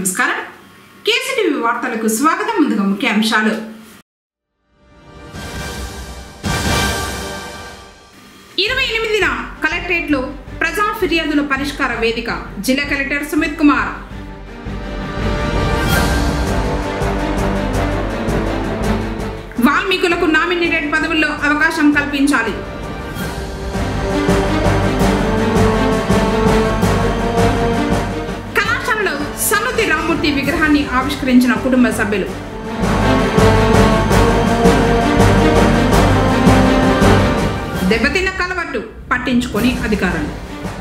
నమస్కారం కేసీటీవీ వార్తలకు స్వాగతం ముందుగా ముఖ్యాంశాలు ఇరవై ఎనిమిదిన కలెక్టరేట్లో ప్రజా ఫిర్యాదుల పరిష్కార వేదిక జిల్లా కలెక్టర్ సుమిత్ కుమార్ వాల్మీకులకు నామినేటెడ్ పదవుల్లో అవకాశం కల్పించాలి కళాశాలలో సన్నుతి రామ్మూర్తి విగ్రహాన్ని ఆవిష్కరించిన కుటుంబ సభ్యులు దెబ్బతిన్న కలవట్టు పట్టించుకొని అధికారులు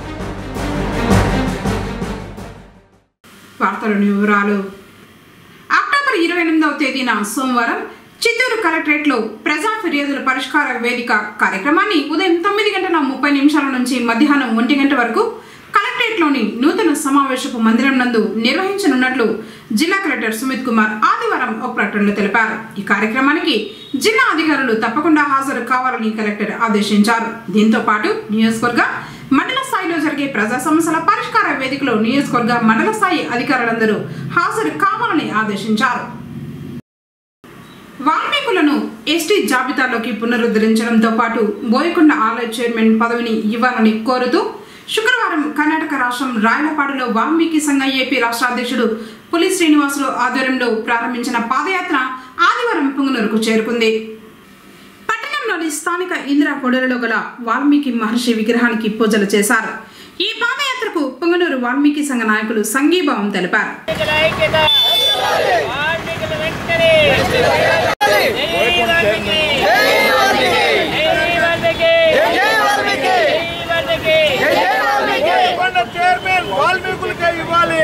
వార్తలోని వివరాలు అక్టోబర్ ఇరవై ఎనిమిదవ తేదీన సోమవారం చిత్తూరు కలెక్టరేట్లో ప్రజా ఫిర్యాదుల పరిష్కార వేదిక కార్యక్రమాన్ని ఉదయం తొమ్మిది గంటల ముప్పై నిమిషాల నుంచి మధ్యాహ్నం ఒంటి గంట వరకు కలెక్టరేట్లోని నూతన సమావేశపు మందిరం నందు నిర్వహించనున్నట్లు జిల్లా కలెక్టర్ సుమిత్ కుమార్ ఆదివారం ఒక ప్రకటనలో తెలిపారు ఈ కార్యక్రమానికి జిల్లా అధికారులు తప్పకుండా హాజరు కావాలని కలెక్టర్ ఆదేశించారు దీంతో పాటు నియోజకవర్గ మండల స్థాయిలో జరిగే ప్రజా సమస్యల పరిష్కార వేదికలో నియోజకవర్గ మండల స్థాయి అధికారులందరూ హాజరు కావాలని ఆదేశించారు వాల్మీకులను ఎస్టీ జాబితాలోకి పునరుద్ధరించడంతో పాటు బోయకొండ ఆలయ చైర్మన్ పదవిని ఇవ్వాలని కోరుతూ శుక్రవారం కర్ణాటక రాష్ట్రం రాయలపాడులో వాల్మీకి సంఘ ఏపీ రాష్ట్ర అధ్యక్షుడు పులి శ్రీనివాసులు ఆధ్వర్యంలో ప్రారంభించిన పాదయాత్ర ఆదివారం పుంగనూరుకు చేరుకుంది పట్టణంలోని స్థానిక ఇందిరా కొడలలో గల వాల్మీకి మహర్షి విగ్రహానికి పూజలు చేశారు ఈ పాదయాత్రకు పుంగనూరు వాల్మీకి సంఘ నాయకులు సంఘీభావం తెలిపారు వాల్మీకుల ఐక్యత వాల్మీకుల వెంటనే జై వాల్మీకి జై వాల్మీకి జై వాల్మీకి కొండ చైర్మన్ వాల్మీకులకే ఇవ్వాలి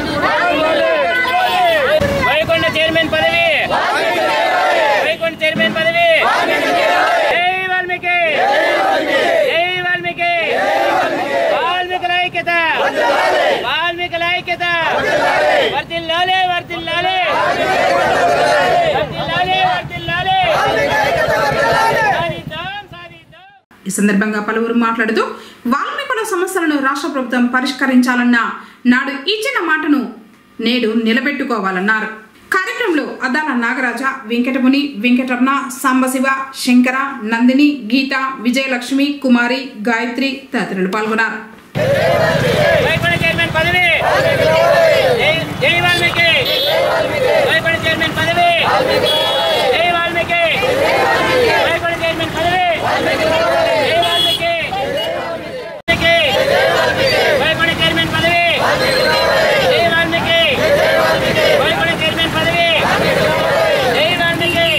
వైకొండ చైర్మన్ పదవి వైకొండ చైర్మన్ పదవి జై వాల్మీకి జై వాల్మీకి వాల్మీకుల ఐక్యత వాల్మీకుల ఐక్యత వర్తిల్లాలే వర్తిల్లాలే వర్తిల్లాలే వర్తిల్లాలే సాధిద్దాం సాధిద్దాం ఈ సందర్భంగా పలువురు మాట్లాడుతూ వాల్మీకుల సమస్యలను రాష్ట్ర ప్రభుత్వం పరిష్కరించాలన్న నాడు ఇచ్చిన మాటను నేడు నిలబెట్టుకోవాలన్నారు కార్యక్రమంలో అద్దాల నాగరాజ వెంకటముని వెంకటరమణ సాంబశివ శంకర నందిని గీత విజయలక్ష్మి కుమారి గాయత్రి తదితరులు పాల్గొన్నారు వైకొండ చైర్మన్ పదవి జై జై వాల్మీకి వైకొండ చైర్మన్ పదవి జై వాల్మీకి వైకొండ చైర్మన్ పదవి జై వాల్మీకి వైకొండ చైర్మన్ పదవి జై వాల్మీకి వైకొండ చైర్మన్ పదవి జై వాల్మీకి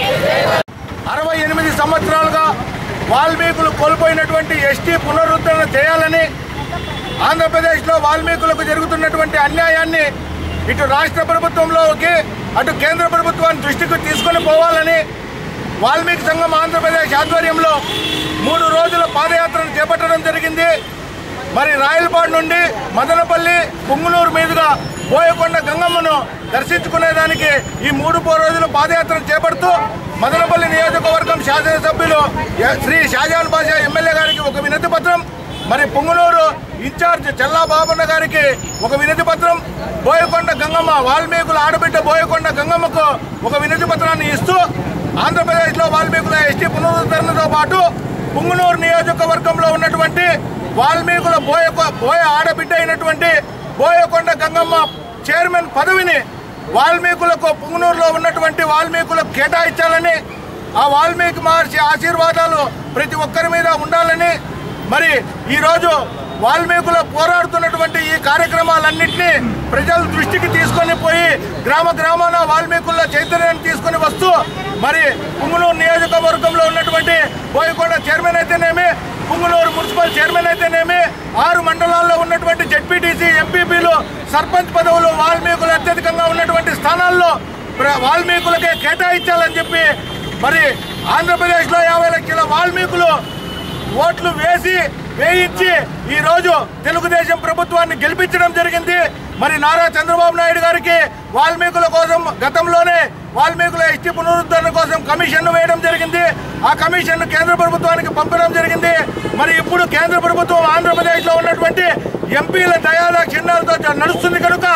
అరవై ఎనిమిది సంవత్సరాలుగా వాల్మీకులు కోల్పోయినటువంటి ఎస్టీ పునరుద్ధరణ చేయాలని ఆంధ్రప్రదేశ్లో వాల్మీకులకు జరుగుతున్నటువంటి అన్యాయాన్ని ఇటు రాష్ట్ర ప్రభుత్వంలోకి అటు కేంద్ర ప్రభుత్వాన్ని దృష్టికి తీసుకొని పోవాలని వాల్మీకి సంఘం ఆంధ్రప్రదేశ్ ఆధ్వర్యంలో మూడు రోజుల పాదయాత్రను చేపట్టడం జరిగింది మరి రాయలపాడు నుండి మదనపల్లి పుంగునూరు మీదుగా బోయకొండ గంగమ్మను దర్శించుకునేదానికి ఈ మూడు పో రోజుల పాదయాత్రను చేపడుతూ మదనపల్లి నియోజకవర్గం శాసనసభ్యులు ఎ- శ్రీ షాజాన్ బాషా ఎమ్మెల్యే గారికి ఒక వినతి పత్రం మరి పుంగునూరు ఇన్ఛార్జ్ చెల్లా బాబన్న గారికి ఒక వినతి పత్రం బోయకొండ గంగమ్మ వాల్మీకుల ఆడబిడ్డ బోయకొండ గంగమ్మకు ఒక వినతి పత్రాన్ని ఇస్తూ ఆంధ్రప్రదేశ్లో వాల్మీకుల ఎస్టీ పునరుద్ధరణతో పాటు పుంగునూరు నియోజకవర్గంలో ఉన్నటువంటి వాల్మీకుల బోయ బోయ ఆడబిడ్డ అయినటువంటి బోయకొండ గంగమ్మ చైర్మన్ పదవిని వాల్మీకులకు పుంగునూరులో ఉన్నటువంటి వాల్మీకులకు కేటాయించాలని ఆ వాల్మీకి మహర్షి ఆశీర్వాదాలు ప్రతి ఒక్కరి మీద ఉండాలని మరి ఈరోజు వాల్మీకులు పోరాడుతున్నటువంటి ఈ కార్యక్రమాలన్నింటినీ ప్రజల దృష్టికి తీసుకొని పోయి గ్రామ గ్రామాన వాల్మీకుల చైతన్యాన్ని తీసుకొని వస్తూ మరి పుంగునూరు నియోజకవర్గంలో ఉన్నటువంటి బోయకొండ చైర్మన్ అయితేనేమి పుంగునూరు మున్సిపల్ చైర్మన్ అయితేనేమి ఆరు మండలాల్లో ఉన్నటువంటి జెడ్పీటీసీ ఎంపీపీలు సర్పంచ్ పదవులు వాల్మీకులు అత్యధికంగా ఉన్నటువంటి స్థానాల్లో ప్ర- వాల్మీకులకే కేటాయించాలని చెప్పి మరి ఆంధ్రప్రదేశ్లో యాభై లక్షల వాల్మీకులు ఓట్లు వేసి వేయించి ఈ రోజు తెలుగుదేశం ప్రభుత్వాన్ని గెలిపించడం జరిగింది మరి నారా చంద్రబాబు నాయుడు గారికి వాల్మీకుల కోసం గతంలోనే వాల్మీకుల ఎస్టీ పునరుద్ధరణ కోసం కమిషన్ వేయడం జరిగింది ఆ కమిషన్ కేంద్ర ప్రభుత్వానికి పంపడం జరిగింది మరి ఇప్పుడు కేంద్ర ప్రభుత్వం ఆంధ్రప్రదేశ్లో ఉన్నటువంటి ఎంపీల దయాదాక్షిణ్యాలతో నడుస్తుంది కనుక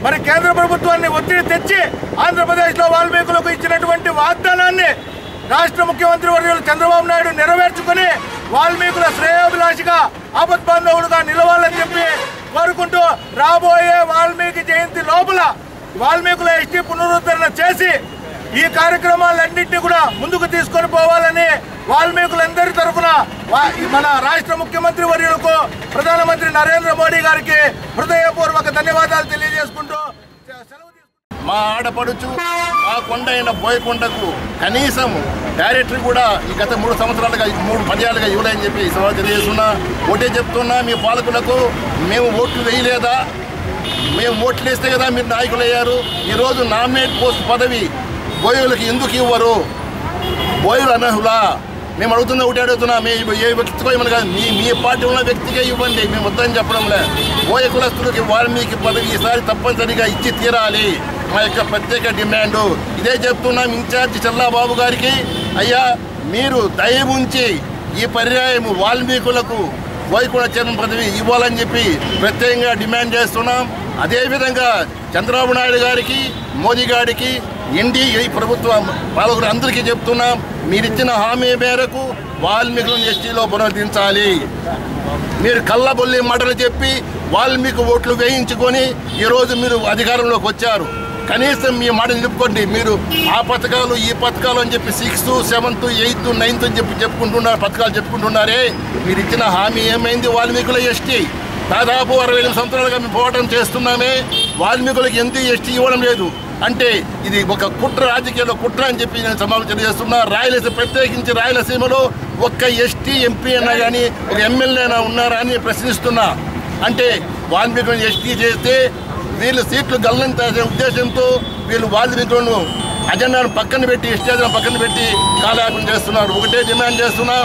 మరి కేంద్ర ప్రభుత్వాన్ని ఒత్తిడి తెచ్చి ఆంధ్రప్రదేశ్లో వాల్మీకులకు ఇచ్చినటువంటి వాగ్దానాన్ని రాష్ట్ర ముఖ్యమంత్రి వర్యులు చంద్రబాబు నాయుడు నెరవేర్చుకుని వాల్మీకుల శ్రేయోభిలాషిగా ఆపద్బాంధవుడుగా నిలవాలని చెప్పి కోరుకుంటూ రాబోయే వాల్మీకి జయంతి లోపల వాల్మీకుల ఎస్టీ పునరుద్ధరణ చేసి ఈ కార్యక్రమాలన్నింటినీ కూడా ముందుకు తీసుకొని పోవాలని వాల్మీకులందరి తరఫున వా- ఈ మన రాష్ట్ర ముఖ్యమంత్రి వర్యులకు ప్రధానమంత్రి నరేంద్ర మోడీ గారికి హృదయపూర్వక ధన్యవాదాలు తెలియజేసుకుంటూ సె- సెలవు తీసుకుంటున్నాను. మా ఆడపడుచు మా కొండ అయిన బోయకొండకు కనీసం డైరెక్టర్ కూడా ఈ గత మూడు సంవత్సరాలుగా ఈ మూడు పర్యాలుగా ఇవ్వలేని చెప్పి ఈ సభ తెలియజేస్తున్నా ఒకటే చెప్తున్నా మీ పాలకులకు మేము ఓట్లు వేయలేదా మేము ఓట్లు వేస్తే కదా మీరు నాయకులు అయ్యారు ఈరోజు నామినేట్ పోస్ట్ పదవి బోయులకు ఎందుకు ఇవ్వరు బోయులు అనర్హులా మేము అడుగుతున్న ఒకటి అడుగుతున్నా మీ ఏ వ్యక్తికో ఇవ్వను కాదు మీ మీ పార్టీ ఉన్న వ్యక్తికే ఇవ్వండి మేము వద్దని చెప్పడం లే బోయ కులస్తులకి వాల్మీకి పదవి ఈసారి తప్పనిసరిగా ఇచ్చి తీరాలి మా యొక్క ప్రత్యేక డిమాండు ఇదే చెప్తున్నాం ఇన్ఛార్జి చల్లాబాబు గారికి అయ్యా మీరు దయ ఉంచి ఈ పర్యాయం వాల్మీకులకు వైకుంఠ చైర్మన్ పదవి ఇవ్వాలని చెప్పి ప్రత్యేకంగా డిమాండ్ చేస్తున్నాం అదేవిధంగా చంద్రబాబు నాయుడు గారికి మోదీ గారికి ఎన్డీఏ ప్రభుత్వం పాలకులు అందరికీ చెప్తున్నాం మీరిచ్చిన హామీ మేరకు వాల్మీకులను ఎస్టీలో పునరుద్ధరించాలి మీరు కళ్ళబొల్లి మాటలు చెప్పి వాల్మీకి ఓట్లు వేయించుకొని ఈరోజు మీరు అధికారంలోకి వచ్చారు కనీసం మీ మాట నిలుపుకోండి మీరు ఆ పథకాలు ఈ పథకాలు అని చెప్పి సిక్స్త్ సెవెంత్ ఎయిత్ నైన్త్ అని చెప్పి చెప్పుకుంటున్నారు పథకాలు చెప్పుకుంటున్నారే మీరు ఇచ్చిన హామీ ఏమైంది వాల్మీకుల ఎస్టీ దాదాపు అరవై ఎనిమిది సంవత్సరాలుగా మేము పోరాటం చేస్తున్నామే వాల్మీకులకు ఎందుకు ఎస్టీ ఇవ్వడం లేదు అంటే ఇది ఒక కుట్ర రాజకీయాల్లో కుట్ర అని చెప్పి నేను సమావేశం తెలియజేస్తున్నా రాయలసీమ ప్రత్యేకించి రాయలసీమలో ఒక్క ఎస్టీ ఎంపీ అయినా కానీ ఒక ఎమ్మెల్యే అయినా ఉన్నారా అని ప్రశ్నిస్తున్నా అంటే వాల్మీకులను ఎస్టీ చేస్తే వీళ్ళు సీట్లు గల్లంత ఉద్దేశంతో వీళ్ళు వాల్మీకులను అజెండాను పక్కన పెట్టి ఎస్టీ అజెండా పక్కన పెట్టి కాలయాపన చేస్తున్నారు ఒకటే డిమాండ్ చేస్తున్నాం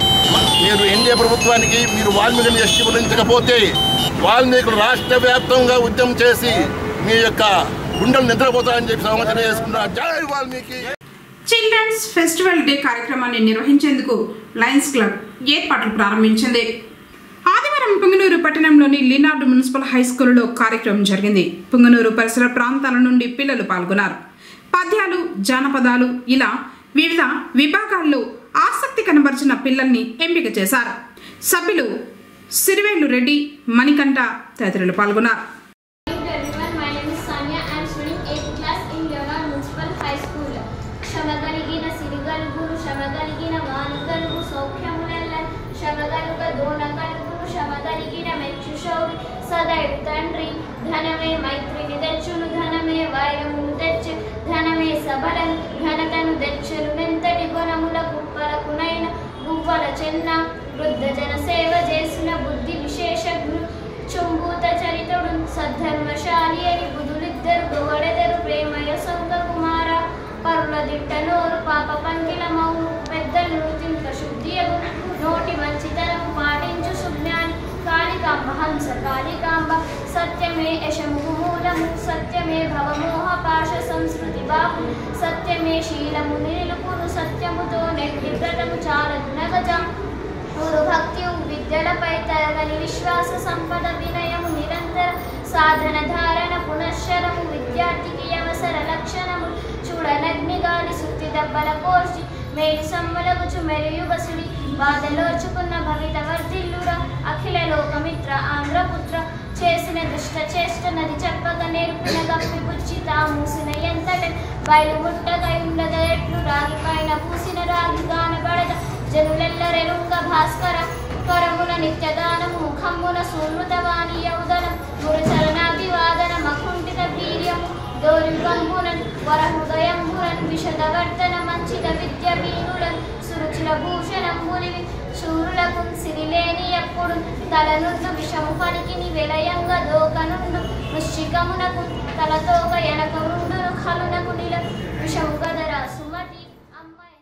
మీరు ఎన్డీఏ ప్రభుత్వానికి మీరు వాల్మీకులను ఎస్టీ బలించకపోతే వాల్మీకులు రాష్ట్ర వ్యాప్తంగా ఉద్యమం చేసి మీ యొక్క గుండెలు నిద్రపోతారని చెప్పి సమాచారం చేసుకుంటున్నారు జై వాల్మీకి చిల్డ్రన్స్ ఫెస్టివల్ డే కార్యక్రమాన్ని నిర్వహించేందుకు లయన్స్ క్లబ్ ఏర్పాట్లు ప్రారంభించింది ఆదివారం పుంగనూరు పట్టణంలోని లినార్డ్ మున్సిపల్ హై స్కూల్లో కార్యక్రమం జరిగింది పుంగనూరు పరిసర ప్రాంతాల నుండి పిల్లలు పాల్గొన్నారు పద్యాలు జానపదాలు ఇలా వివిధ విభాగాల్లో ఆసక్తి కనబరిచిన పిల్లల్ని ఎంపిక చేశారు సభ్యులు సిరివేలు రెడ్డి మణికంఠ తదితరులు పాల్గొన్నారు Hello everyone, my name is Sanya. I am studying 8th class in Leonard Municipal High School. శ్రమగలిగిన సిరిగలుగురు శ్రమగలిగిన వానగలుగు సౌఖ్యములెల్ల శ్రమగలుగ దోణ కలుగురు శ్రమగలిగిన మెచ్చు Shouri సదైడు తండ్రి ధనమే మైత్రిని తెచ్చును ధనమే వైరమును తెచ్చు ధనమే సబలను ఘనతను తెచ్చును మెంతటి గుణముల కుప్పలకునైన గువ్వల చెన్న వృద్ధ జన సేవ చేసిన బుద్ధి విశేషజ్ఞు చుంబూత చరితుడు సద్ధర్మశాలి అని బుధులిద్దరు గొవడెదరు ప్రేమయ సొంత కుమార పరుల దిట్ట నోరు పాప పంకిల మౌను పెద్దలు తింక శుద్ధియగు నోటి మంచితనము పాటించు సుజ్ఞాని కాళికాంబ హంస కాళికాంబ సత్యమే యశముకు మూలము సత్యమే భవమోహ పాశ సంస్కృతి బాపు సత్యమే శీలము నిలుపును సత్యముతో నెట్టి వ్రతము చాలా నగజం గురు భక్త్యు విద్యలపై తరగని విశ్వాస సంపద వినయము నిరంతర సాధన ధారణ పునశ్చరము విద్యార్థికి అవసర లక్షణము చూడనగ్ని గాలి సుత్తి దెబ్బల కోర్చి మేలు సమ్మలగుచు మెరియుగసుడి బాధలోర్చుకున్న భవిత వర్ధిల్లుర అఖిల లోకమిత్ర ఆంధ్రపుత్ర చేసిన దుష్ట చేష్ట నది చెప్పక నేర్పిన గప్పి పుచ్చి తా మూసిన ఎంతట బయలు ముట్టగా ఉండద ఎట్లు రాగి పైన పూసిన రాగి గానబడద జనులెల్లరెరుంగ భాస్కర పరమున నిత్యదానము ముఖమ్మున సూమృతవాణి యౌదనం మురచరణాభివాదన మకుంఠిత వీర్యము దోరింగంబునన్ వరహృదయంబునన్ విషదవర్తన మంచిత విద్య వీరులను సురుచుల భూషణంబులివి శూరులకు సిరిలేని ఎప్పుడు తలనుండు విషము పనికిని వెలయంగా దోకనుండు వృశ్చికమునకు తలతోక ఎనక నుండును ఖలునకు నిల విషము గదరా సుమతి అమ్మాయి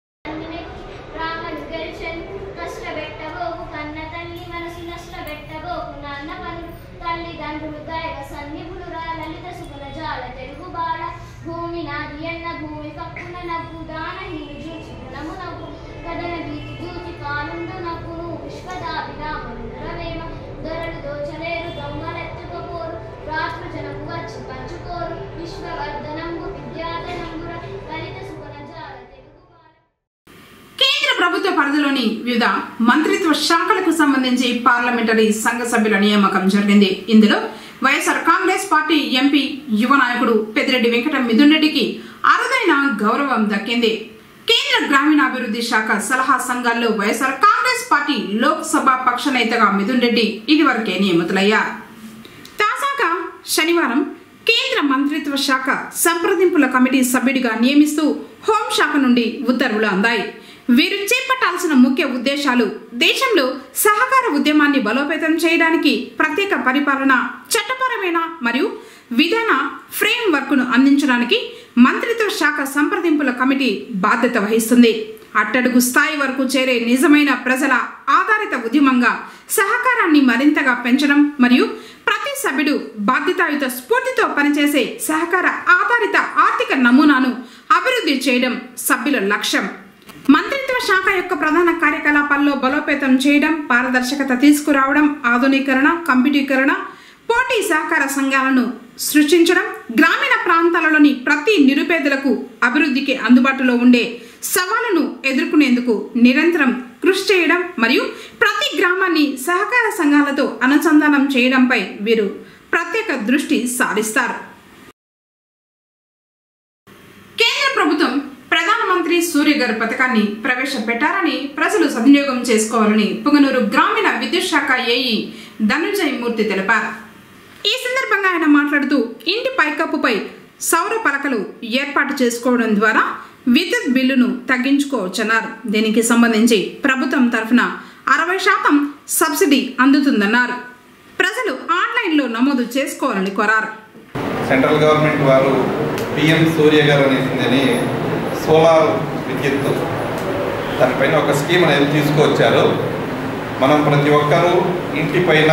రామను గెలిచెను కష్టపెట్టబోకు కన్న తల్లి మనసు నష్టపెట్టబోకు నాన్న పనులు తల్లిదండ్రులు దయగ సన్నిపులు రా లలిత సుగుల జాల తెలుగు బాల భూమి నాది అన్న భూమి కప్పున నవ్వు దానహీను జూచి గుణము నవ్వు కదన వీతి జూచి కానుండు నవ్వును విశ్వదాభిరాములు నరవేమ దొరలు దోచలేరు దొంగలెత్తుకపోరు రాత్రు జనకు వచ్చి వివిధ మంత్రిత్వ శాఖలకు సంబంధించి పార్లమెంటరీ సంఘ సభ్యుల నియామకం జరిగింది ఇందులో వైఎస్ఆర్ కాంగ్రెస్ పార్టీ ఎంపీ యువ నాయకుడు పెద్దిరెడ్డి వెంకట మిథున్ రెడ్డికి అరుదైన గౌరవం దక్కింది కేంద్ర గ్రామీణాభివృద్ధి శాఖ సలహా సంఘాల్లో వైఎస్ఆర్ కాంగ్రెస్ పార్టీ లోక్సభ పక్ష నేతగా మిథున్ రెడ్డి ఇదివరకే నియమితులయ్యారు తాజాగా శనివారం కేంద్ర మంత్రిత్వ శాఖ సంప్రదింపుల కమిటీ సభ్యుడిగా నియమిస్తూ హోంశాఖ నుండి ఉత్తర్వులు అందాయి వీరు చేపట్టాల్సిన ముఖ్య ఉద్దేశాలు దేశంలో సహకార ఉద్యమాన్ని బలోపేతం చేయడానికి ప్రత్యేక పరిపాలన చట్టపరమైన మరియు విధాన ఫ్రేమ్ వర్క్ను అందించడానికి మంత్రిత్వ శాఖ సంప్రదింపుల కమిటీ బాధ్యత వహిస్తుంది అట్టడుగు స్థాయి వరకు చేరే నిజమైన ప్రజల ఆధారిత ఉద్యమంగా సహకారాన్ని మరింతగా పెంచడం మరియు ప్రతి సభ్యుడు బాధ్యతాయుత స్ఫూర్తితో పనిచేసే సహకార ఆధారిత ఆర్థిక నమూనాను అభివృద్ధి చేయడం సభ్యుల లక్ష్యం మంత్రిత్వ శాఖ యొక్క ప్రధాన కార్యకలాపాల్లో బలోపేతం చేయడం పారదర్శకత తీసుకురావడం ఆధునీకరణ కంప్యూటీకరణ పోటీ సహకార సంఘాలను సృష్టించడం గ్రామీణ ప్రాంతాలలోని ప్రతి నిరుపేదలకు అభివృద్ధికి అందుబాటులో ఉండే సవాలును ఎదుర్కొనేందుకు నిరంతరం కృషి చేయడం మరియు ప్రతి గ్రామాన్ని సహకార సంఘాలతో అనుసంధానం చేయడంపై వీరు ప్రత్యేక దృష్టి సారిస్తారు కేంద్ర ప్రభుత్వం ప్రధానమంత్రి సూర్యఘర్ పథకాన్ని ప్రవేశపెట్టారని ప్రజలు సద్వినియోగం చేసుకోవాలని పుంగనూరు గ్రామీణ విద్యుత్ శాఖ ఏఈ ధనుంజయ్ మూర్తి తెలిపారు ఈ సందర్భంగా ఆయన మాట్లాడుతూ ఇంటి పైకప్పుపై సౌర పలకలు ఏర్పాటు చేసుకోవడం ద్వారా విద్యుత్ బిల్లును తగ్గించుకోవచ్చన్నారు దీనికి సంబంధించి ప్రభుత్వం తరఫున అరవై శాతం సబ్సిడీ అందుతుందన్నారు ప్రజలు ఆన్లైన్లో నమోదు చేసుకోవాలని కోరారు సెంట్రల్ గవర్నమెంట్ వారు పిఎం సూర్య గారు అనేసిందని సోలార్ విద్యుత్ దానిపైన ఒక స్కీమ్ అనేది తీసుకువచ్చారు మనం ప్రతి ఒక్కరూ ఇంటి పైన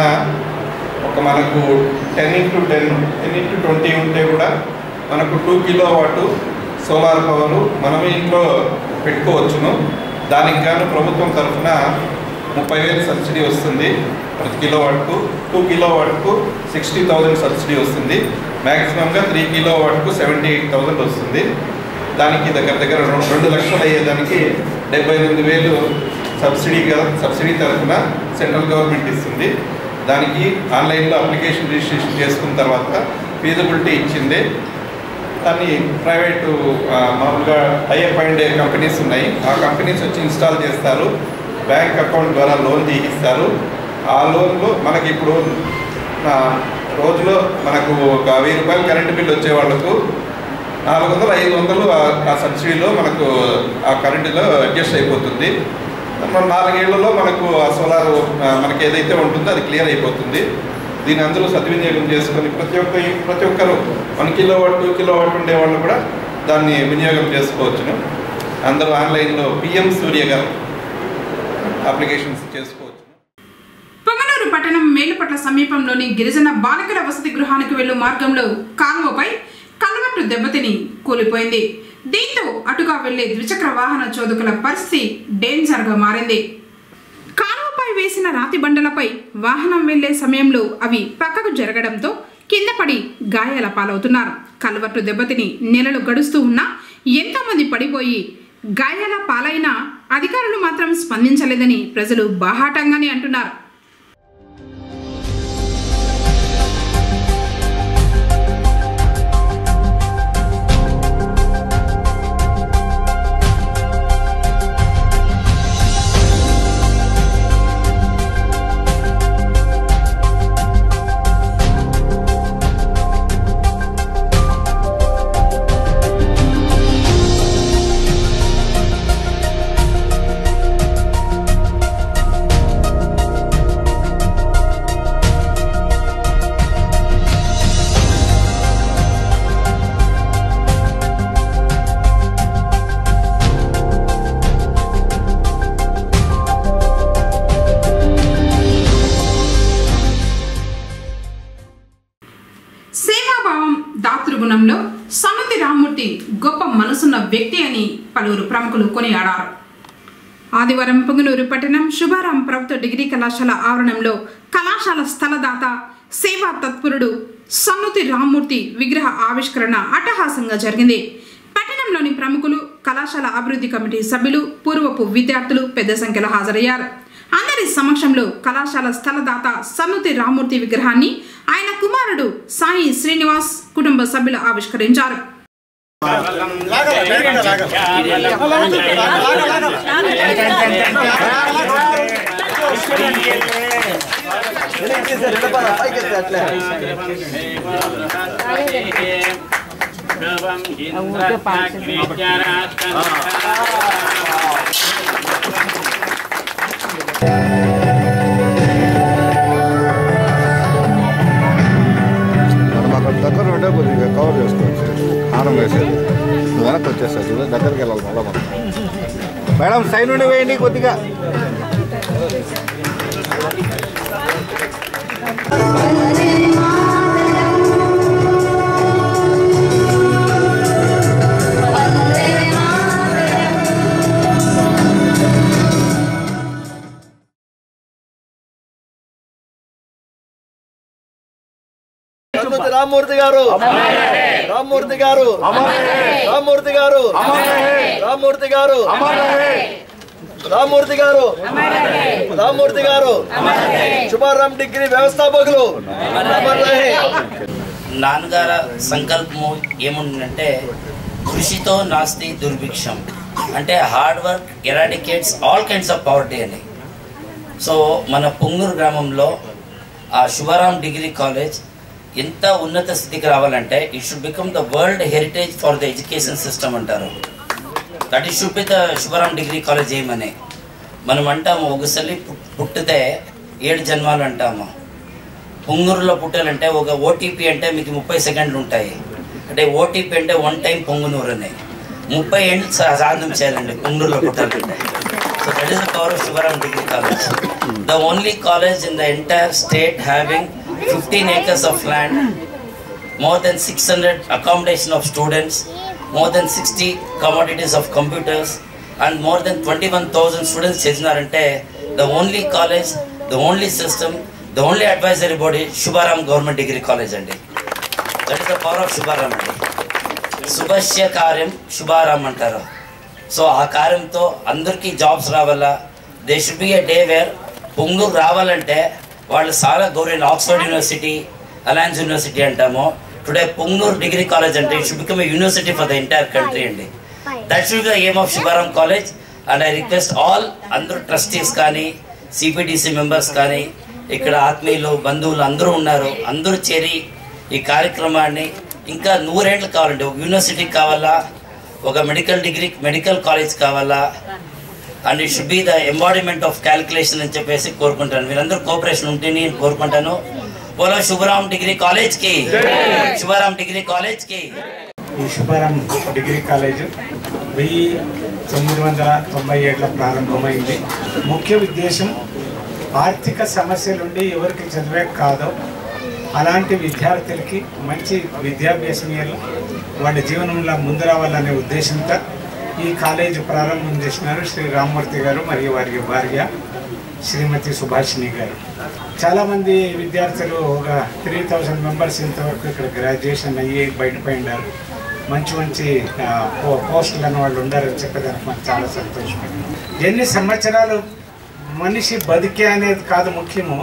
ఒక మనకు ten into ten ten into twenty ఉంటే కూడా మనకు two kilo watt solar power మనమే ఇంట్లో పెట్టుకోవచ్చును దానికి గాను ప్రభుత్వం తరఫున ముప్పై వేలు సబ్సిడీ వస్తుంది ప్రతి కిలో వాట్కు టూ కిలో వాట్కు సిక్స్టీ థౌజండ్ సబ్సిడీ వస్తుంది మ్యాక్సిమంగా త్రీ కిలో వాట్కు సెవెంటీ ఎయిట్ థౌజండ్ వస్తుంది దానికి దగ్గర దగ్గర రెండు రెండు లక్షలు అయ్యేదానికి డెబ్బై ఎనిమిది వేలు సబ్సిడీగా సబ్సిడీ తరఫున సెంట్రల్ గవర్నమెంట్ ఇస్తుంది దానికి ఆన్లైన్లో అప్లికేషన్ రిజిస్ట్రేషన్ చేసుకున్న తర్వాత ఫీజబిలిటీ ఇచ్చింది దాన్ని ప్రైవేటు ఆ, మామూలుగా టైప్ అండ్ కంపెనీస్ ఉన్నాయి ఆ కంపెనీస్ వచ్చి ఇన్స్టాల్ చేస్తారు బ్యాంక్ అకౌంట్ ద్వారా లోన్ తీయిస్తారు ఆ లోన్లో మనకి ఇప్పుడు ఆ, రోజులో మనకు ఒక వెయ్యి రూపాయలు కరెంటు బిల్ వచ్చే వాళ్ళకు నాలుగు వందలు ఐదు వందలు ఆ- ఆ సబ్సిడీలో మనకు ఆ కరెంటులో అడ్జస్ట్ అయిపోతుంది మన నాలుగేళ్లలో మనకు ఆ సోలార్ ఆ, మనకి ఏదైతే ఉంటుందో అది క్లియర్ అయిపోతుంది దీని అందరూ సద్వినియోగం చేసుకొని ప్రతి ఒక్క ప్రతి ఒక్కరు one kilo watt two kilo watt ఉండే వాళ్ళు కూడా దాన్ని వినియోగం చేసుకోవచ్చును అందరూ ఆన్లైన్లో పిఎం సూర్య గారు అప్లికేషన్స్ చేసుకోవచ్చు పొంగనూరు పట్టణం మేలుపట్ల సమీపంలోని గిరిజన బాలికల వసతి గృహానికి వెళ్ళు మార్గంలో కాలువపై కలవట్టు దెబ్బతిని కూలిపోయింది దీంతో అటుగా వెళ్లే ద్విచక్ర వాహన చోదకుల పరిస్థితి డేంజర్ గా మారింది కాలువపై వేసిన రాతి బండలపై వాహనం వెళ్లే సమయంలో అవి పక్కకు జరగడంతో కింద పడి గాయాల పాలవుతున్నారు కలవట్టు దెబ్బతిని నెలలు గడుస్తూ ఉన్నా ఎంతో మంది పడిపోయి గాయాల పాలైనా అధికారులు మాత్రం స్పందించలేదని ప్రజలు బాహాటంగానే అంటున్నారు సేవాభావం దాతృగుణంలో సమితి రామ్మూర్తి గొప్ప మనసున్న వ్యక్తి అని పలువురు ప్రముఖులు కొనియాడారు ఆదివారం పుంగనూరు పట్టణం శుభారాం ప్రభుత్వ డిగ్రీ కళాశాల ఆవరణంలో కళాశాల స్థలదాత సేవా తత్పరుడు సన్నుతి రామ్మూర్తి విగ్రహ ఆవిష్కరణ అట్టహాసంగా జరిగింది పట్టణంలోని ప్రముఖులు కళాశాల అభివృద్ధి కమిటీ సభ్యులు పూర్వపు విద్యార్థులు పెద్ద సంఖ్యలో హాజరయ్యారు అందరి సమక్షంలో కళాశాల స్థలదాత సన్నుతి రామూర్తి విగ్రహాన్ని ఆయన కుమారుడు సాయి శ్రీనివాస్ కుటుంబ సభ్యులు ఆవిష్కరించారు మనం అక్కడ దగ్గర ఉంటే కొద్దిగా కవర్ చేసుకోవచ్చు హారం వేసేది నువ్వు వెనక్కి వచ్చేస్తావు చూడు దగ్గరికి వెళ్ళాలి మళ్ళీ మనం మేడం సైడ్ నుండి వేయండి కొద్దిగా రామ్మూర్తి గారు రామ్మూర్తి గారు రామ్మూర్తి గారు రామ్మూర్తి గారు రామ్మూర్తి గారు రామ్మూర్తి గారు శుభారాం డిగ్రీ వ్యవస్థాపకులు అమర్ రహే. నాన్నగార సంకల్పము ఏముందంటే కృషితో నాస్తి దుర్భిక్షం అంటే hard work eradicates all kinds of poverty అని సో మన పొంగూరు గ్రామంలో ఆ శుభారాం డిగ్రీ కాలేజ్ ఎంత ఉన్నత స్థితికి రావాలంటే it should become the world heritage for the education system అంటారు that is should be the Shubharam degree college ఏమని మనం అంటాము ఒకసారి పుట్టితే ఏడు జన్మాలు అంటాము పొంగూరులో పుట్టాలంటే ఒక ఓటీపీ అంటే మీకు ముప్పై సెకండ్లు ఉంటాయి అంటే ఓటీపీ అంటే వన్ టైం పొంగునూరు అని ముప్పై ఏళ్ళు సా- సాధన చేయాలండి పొంగూరులో పుట్టాలంటే so that is the power of Sivaram degree college the only college in the entire state having fifteen acres of land more than 600 accommodation of students, more than 60 commodities of computers, and more than 21,000 students చేసినారంటే the only college, the only system, the only advisory body, Shubharam government degree college అండి that is the power of Shubharam అండి శుభస్య కార్యం శుభారాం అంటారు so ఆ కార్యంతో అందరికీ jobs రావాలా they should be a day where Ponguru రావాలంటే వాళ్ళు చాలా గౌరవ ఆక్స్ఫర్డ్ యూనివర్సిటీ అలయన్స్ యూనివర్సిటీ అంటాము టుడే పొంగూరు డిగ్రీ కాలేజ్ అంటే it should become a university for the entire country అండి that should the aim of Shubharam college and I request all అందరూ trustees కానీ CPDC members కానీ ఇక్కడ ఆత్మీయులు బంధువులు అందరూ ఉన్నారు అందరూ చేరి ఈ కార్యక్రమాన్ని ఇంకా నూరేండ్లు కావాలండి ఒక యూనివర్సిటీ కావాలా ఒక మెడికల్ డిగ్రీ మెడికల్ కాలేజ్ కావాలా and it should be the embodiment of calculation అని చెప్పేసి కోరుకుంటాను మీరందరూ కోఆపరేషన్ ఉంటే నేను కోరుకుంటాను బోలో శుభరాం డిగ్రీ కాలేజ్ కి శుభరాం డిగ్రీ కాలేజ్ కి ఈ శుభారాం డిగ్రీ కాలేజ్ వెయ్యి తొమ్మిది వందల తొంభై ఏడులో ప్రారంభమైంది ముఖ్య ఉద్దేశం ఆర్థిక సమస్యలుండి ఎవరికి చదివే కాదో అలాంటి విద్యార్థులకి మంచి విద్యాభ్యాసం ఇవ్వాలి వాళ్ళ జీవనంలో ముందు రావాలనే ఉద్దేశంతో ఈ కాలేజ్ ప్రారంభం చేసినారు శ్రీ రామ్మూర్తి గారు మరియు వారి భార్య శ్రీమతి సుభాషిణి గారు చాలామంది విద్యార్థులు ఒక త్రీ థౌజండ్ మెంబర్స్ ఇంతవరకు ఇక్కడ గ్రాడ్యుయేషన్ అయ్యి బయటపోయినారు మంచి మంచి ఆ, పో- పోస్టులు అన్న వాళ్ళు ఉండారని చెప్పేదానికి మాకు చాలా సంతోషం ఎన్ని సంవత్సరాలు మనిషి బతికే అనేది కాదు ముఖ్యము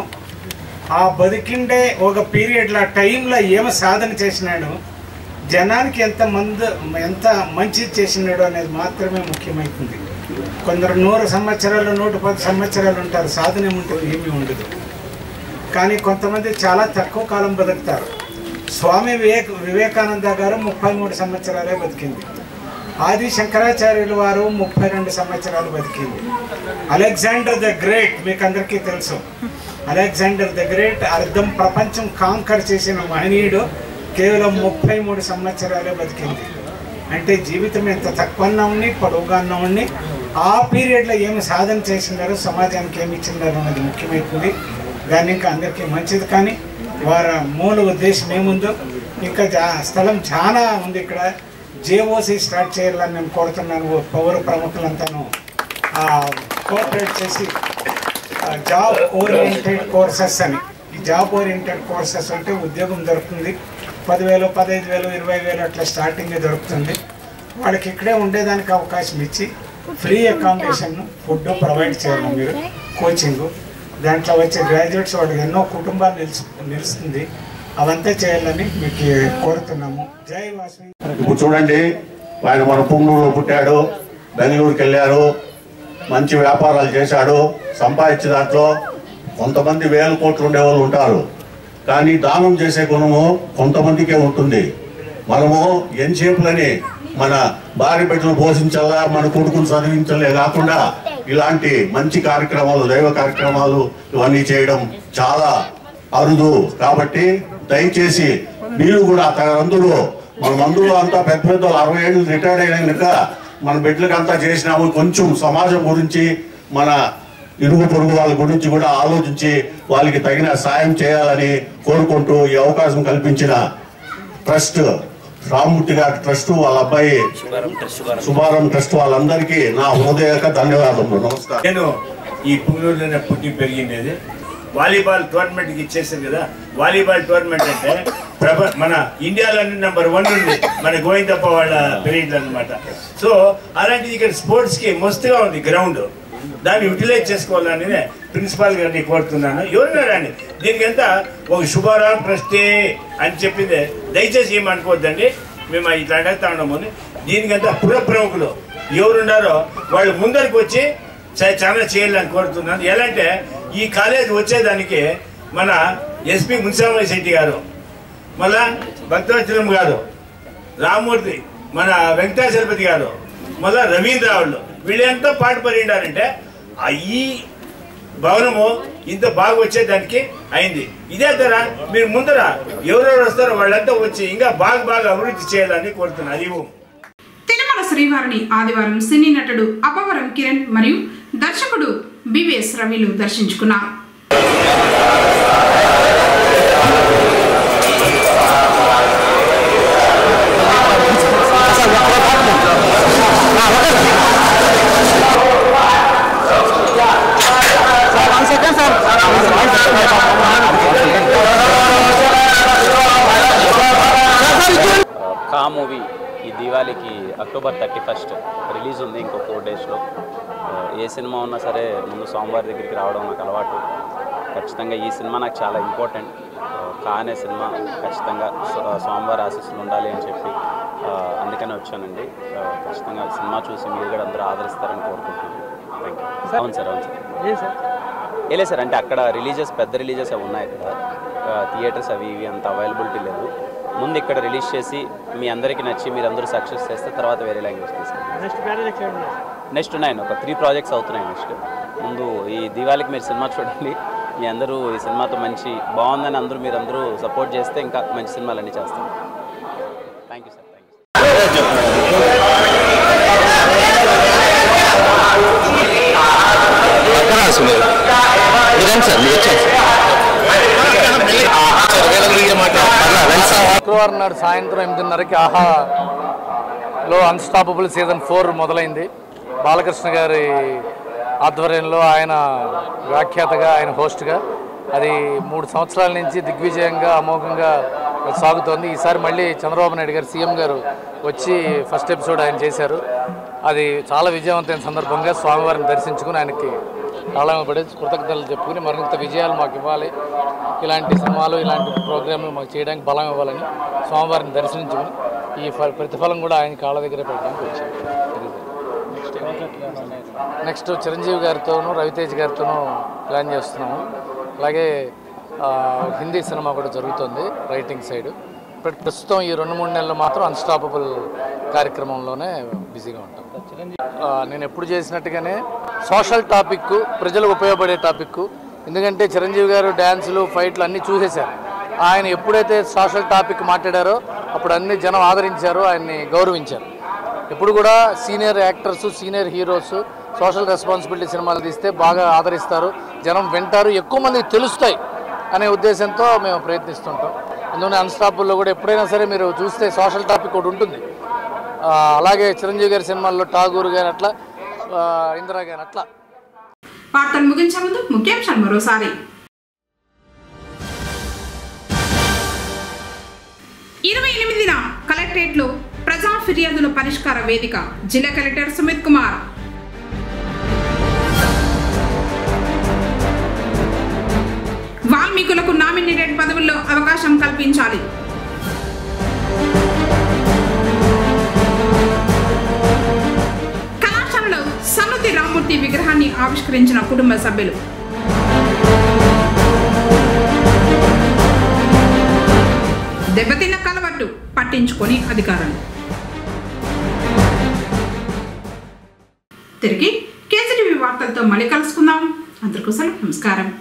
ఆ బతికిండే ఒక పీరియడ్లో టైంలో ఏమ సాధన చేసినాడు జనానికి ఎంత మంది ఎంత మంచి చేసినాడు అనేది మాత్రమే ముఖ్యమైతుంది కొందరు నూరు సంవత్సరాలు నూట పది సంవత్సరాలు ఉంటారు సాధన ఏముంటుంది ఏమీ ఉండదు కానీ కొంతమంది చాలా తక్కువ కాలం బతుకుతారు స్వామి వివేక్ వివేకానంద గారు ముప్పై మూడు సంవత్సరాలే బతికింది ఆది శంకరాచార్యుల వారు ముప్పై రెండు సంవత్సరాలు బతికింది అలెగ్జాండర్ ద గ్రేట్ మీకు అందరికీ తెలుసు అలెగ్జాండర్ ద గ్రేట్ అర్థం ప్రపంచం కాంకర్ చేసిన మహనీయుడు కేవలం ముప్పై మూడు సంవత్సరాలే బతికింది అంటే జీవితం ఎంత తక్కువ ఉన్నవాడిని పొడవుగా ఉన్నవాడిని ఆ పీరియడ్లో ఏమి సాధన చేసినారో సమాజానికి ఏమి ఇచ్చినారో అనేది ముఖ్యమైతుంది దాన్ని ఇంకా అందరికీ మంచిది కానీ వారి మూల ఉద్దేశం ఏముందో ఇంకా జా- స్థలం చాలా ఉంది ఇక్కడ జేఓసి స్టార్ట్ చేయాలని నేను కోరుతున్నాను పౌర ప్రముఖులంతాను కోఆపరేట్ చేసి జాబ్ ఓరియంటెడ్ కోర్సెస్ అని ఈ జాబ్ ఓరియంటెడ్ కోర్సెస్ అంటే ఉద్యోగం దొరుకుతుంది పదివేలు పదహైదు వేలు ఇరవై వేలు అట్లా స్టార్టింగే దొరుకుతుంది వాళ్ళకి ఇక్కడే ఉండేదానికి అవకాశం ఇచ్చి ఫ్రీ అకామిడేషన్ ఫుడ్ ప్రొవైడ్ చేయాలి మీరు కోచింగ్ దాంట్లో వచ్చే గ్రాడ్యుయేట్స్ వాళ్ళకి ఎన్నో కుటుంబాలు నిలుసు నిలుస్తుంది అవంతా చేయాలని మీకు కోరుతున్నాము జై వాసవి ఇప్పుడు చూడండి ఆయన మన పుంగూరులో పుట్టాడు బెంగళూరుకి వెళ్ళారు మంచి వ్యాపారాలు చేశాడు సంపాదించే దాంట్లో కొంతమంది వేల కోట్లు ఉండే వాళ్ళు ఉంటారు కానీ దానం చేసే గుణము కొంతమందికే ఉంటుంది మనము ఎంతసేపులని మన భార్య బిడ్డలు పోషించాలా మన కొడుకును చదివించలే కాకుండా ఇలాంటి మంచి కార్యక్రమాలు దైవ కార్యక్రమాలు ఇవన్నీ చేయడం చాలా అరుదు కాబట్టి దయచేసి మీరు కూడా అందరూ మన మందులు అంతా పెద్ద పెద్ద అరవై ఏళ్ళు రిటైర్డ్ అయినాక మన బిడ్డలకు అంతా చేసినాము కొంచెం సమాజం గురించి మన ఇరుగు పొరుగు వాళ్ళ గురించి కూడా ఆలోచించి వాళ్ళకి తగిన సాయం చేయాలని కోరుకుంటూ ఈ అవకాశం కల్పించిన ట్రస్ట్ రామ్మూర్తి గారి ట్రస్ట్ వాళ్ళ అబ్బాయి శుభారం ట్రస్ట్ వాళ్ళందరికీ నా హృదయక ధన్యవాదములు నమస్కారం నేను ఈ పుంగూరులోనే పుట్టి పెరిగిండేది వాలీబాల్ టోర్నమెంట్కి ఇచ్చేసారు కదా వాలీబాల్ టోర్నమెంట్ అంటే ప్రప మన ఇండియాలోనే నెంబర్ వన్ ఉంది మన గోవిందప్ప వాళ్ళ పీరియడ్ అనమాట సో అలాంటిది ఇక్కడ స్పోర్ట్స్కి మస్తుగా ఉంది గ్రౌండ్ దాన్ని యూటిలైజ్ చేసుకోవాలని ప్రిన్సిపాల్ గారిని కోరుతున్నాను ఎవరైనా రండి దీనికి ఎంత ఒక శుభారాం ట్రస్టీ అని చెప్పింది దయచేసి ఏమనుకోవద్దండి మేము ఇట్లా అడుగుతా ఉన్నాము దీనికంతా పుర ప్రముఖులు ఎవరున్నారో వాళ్ళు ముందరికి వచ్చి చా- చాలా చేయాలని కోరుతున్నాను ఎలా అంటే ఈ కాలేజ్ వచ్చేదానికి మన ఎస్పి మున్సిపల్ శెట్టి గారు మళ్ళా భక్తవచనం గారు రామ్మూర్తి మన వెంకటాచలపతి గారు మళ్ళా రవీంద్ర వాళ్ళు వీళ్ళంతా పాటుపడిండారంటే ఆ ఈ భవనము ఇంత బాగా వచ్చేదానికి అయింది ఇదే ధర మీరు ముందర ఎవరెవరు వస్తారో వాళ్ళంతా వచ్చి ఇంకా బాగా బాగా అభివృద్ధి చేయాలని కోరుతున్నాను అది ఓం. తిరుమల శ్రీవారిని ఆదివారం సినీ నటుడు అపవరం కిరణ్ మరియు దర్శకుడు బివిఎస్ రవిలు దర్శించుకున్నారు కా మూవీ ఈ దీవాళికి అక్టోబర్ థర్టీ ఫస్ట్ రిలీజ్ ఉంది ఇంకో ఫోర్ డేస్లో ఏ సినిమా ఉన్నా సరే ముందు సోమవారి దగ్గరికి రావడం నాకు అలవాటు ఖచ్చితంగా ఈ సినిమా నాకు చాలా ఇంపార్టెంట్ కా అనే సినిమా ఖచ్చితంగా సో- సోమవారం ఆశీస్సులు ఉండాలి అని చెప్పి ఆ, అందుకనే వచ్చానండి ఆ, ఖచ్చితంగా సినిమా చూసి మీరు కూడా అందరూ ఆదరిస్తారని కోరుకుంటున్నాను థ్యాంక్ యూ అవును సార్ అవును సార్ ఏ లేదు సార్ అంటే అక్కడ రిలీజెస్ పెద్ద రిలీజెస్ అవి ఉన్నాయి కదా థియేటర్స్ అవి ఇవి అంత అవైలబిలిటీ లేదు ముందు ఇక్కడ రిలీజ్ చేసి మీ అందరికీ నచ్చి మీరు అందరూ సక్సెస్ చేస్తే తర్వాత వేరే లాంగ్వేజ్ తీసుకుంటాం నెక్స్ట్ ఉన్నాయండి ఒక త్రీ ప్రాజెక్ట్స్ అవుతున్నాయి నెక్స్ట్ ముందు ఈ దివాళికి మీరు సినిమా చూడండి మీ అందరూ ఈ సినిమాతో మంచి బాగుందని అందరూ మీరు అందరూ సపోర్ట్ చేస్తే ఇంకా మంచి సినిమాలన్నీ చేస్తాం thank you sir thank you శుక్రవారం నాడు సాయంత్రం ఎనిమిదిన్నరకి ఆహాలో అన్స్టాపబుల్ సీజన్ ఫోర్ మొదలైంది బాలకృష్ణ గారి ఆధ్వర్యంలో ఆయన వ్యాఖ్యాతగా ఆయన హోస్ట్గా అది మూడు సంవత్సరాల నుంచి దిగ్విజయంగా అమోఘంగా సాగుతోంది ఈసారి మళ్ళీ చంద్రబాబు నాయుడు గారు సీఎం గారు వచ్చి ఫస్ట్ ఎపిసోడ్ ఆయన చేశారు అది చాలా విజయవంతమైన సందర్భంగా స్వామివారిని దర్శించుకుని ఆయనకి కాళ్ళమే పడి కృతజ్ఞతలు చెప్పుకుని మరింత విజయాలు మాకు ఇవ్వాలి ఇలాంటి సినిమాలు ఇలాంటి ప్రోగ్రాంలు మాకు చేయడానికి బలం ఇవ్వాలని స్వామివారిని దర్శించుకుని ఈ ఫ- ప్రతిఫలం కూడా ఆయన కాళ్ళ దగ్గర పెట్టడానికి వచ్చాము నెక్స్ట్ చిరంజీవి గారితోనూ రవితేజ్ గారితోనూ ప్లాన్ చేస్తున్నాము అలాగే ఆ, హిందీ సినిమా కూడా జరుగుతుంది రైటింగ్ సైడ్ ఇప్పుడు ప్రస్తుతం ఈ రెండు మూడు నెలలు మాత్రం అన్స్టాపబుల్ కార్యక్రమంలోనే బిజీగా ఉంటాం ఆ, నేను ఎప్పుడు చేసినట్టుగానే సోషల్ టాపిక్ ప్రజలకు ఉపయోగపడే టాపిక్ ఎందుకంటే చిరంజీవి గారు డ్యాన్సులు ఫైట్లు అన్నీ చూసేశారు ఆయన ఎప్పుడైతే సోషల్ టాపిక్ మాట్లాడారో అప్పుడు అన్ని జనం ఆదరించారు ఆయన్ని గౌరవించారు ఎప్పుడు కూడా senior actors senior heroes social responsibility సినిమాలు తీస్తే బాగా ఆదరిస్తారు జనం వింటారు ఎక్కువ మందికి తెలుస్తాయి అనే ఉద్దేశంతో మేము ప్రయత్నిస్తుంటాం అందుకని అన్స్టాపుల్లో కూడా ఎప్పుడైనా సరే మీరు చూస్తే సోషల్ టాపిక్ ఒకటి ఉంటుంది ఆ, అలాగే చిరంజీవి గారి సినిమాల్లో ఠాగూర్ గారి అట్లా ఆ, ఇందిరా గారి అట్లా వార్తలు ముగించే ముందు ముఖ్యాంశాలు మరోసారి ఇరవై ఎనిమిదిన కలెక్టరేట్లో ప్రజా ప్రజా ఫిర్యాదుల పరిష్కార వేదిక జిల్లా కలెక్టర్ సుమిత్ కుమార్ వాల్మీకులకు నామినేటెడ్ పదవుల్లో అవకాశం కల్పించాలి కళాశాలలో సన్నుతి రామ్మూర్తి విగ్రహాన్ని ఆవిష్కరించిన కుటుంబ సభ్యులు దెబ్బతిన్న కలవట్టు పట్టించుకొని అధికారులు తిరిగి కేసీటీవీ వార్తలతో మళ్ళీ కలుసుకుందాం అందరికీ నమస్కారం